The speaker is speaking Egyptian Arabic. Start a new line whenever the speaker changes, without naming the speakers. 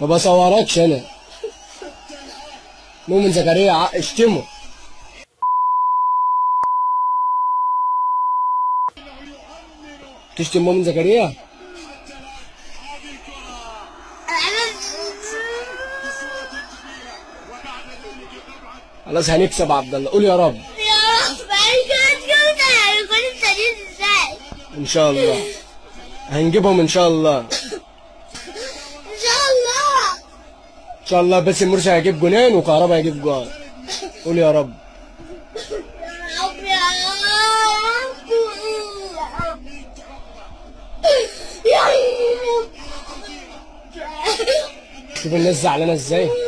ما بصوركش انا مؤمن زكريا ع- اشتمه تشتم مؤمن زكريا خلاص هنكسب عبد الله قول يا رب
يا رب بعد كده تجيبنا هيكون التانيين ازاي
ان شاء الله هنجيبهم ان شاء الله
ان شاء الله
ان شاء الله باسم مرسي هيجيب جونين وكهربا هيجيب جون قول يا رب
يا رب يا رب يا رب
شوف الناس زعلانه ازاي